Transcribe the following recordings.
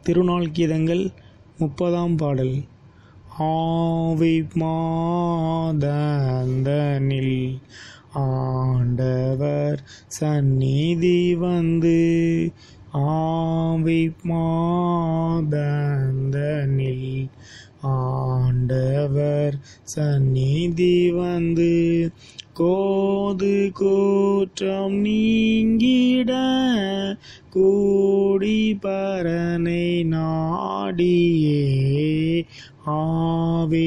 திருநாள் கீதங்கள் முப்பதாம் பாடல் ஆவி மாதந்தனில் ஆண்டவர் சந்நிதி வந்து ஆவி மாதந்தனில் ஆண்டவர் சந்நிதி வந்து கோது கூற்றம் நீங்கிட கூடி பரனை நாடியே ஆவி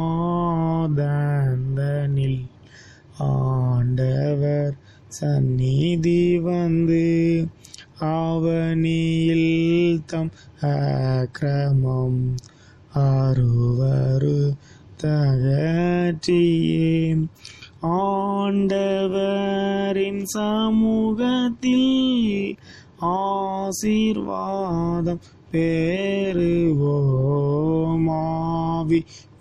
மாதந்தனில் ஆண்டவர் சந்நிதி வந்து அவனியில் தம் அக்கிரமம் அருவரு தகற்றியே ஆண்டவரின் சமூகத்தில் ஆசீர்வாதம் பெறுவோமாவி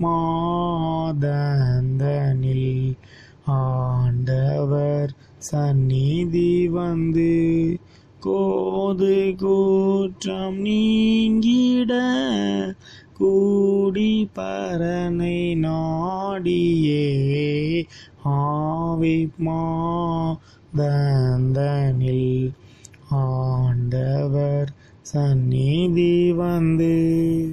மாதந்தனில் ஆண்டவர் சந்நிதி வந்து கோது கூற்றம் நீங்கிட கூடி பரனை நாடியே ஆவி மாதந்தனில் ஆண்டவர் சந்நிதி வந்து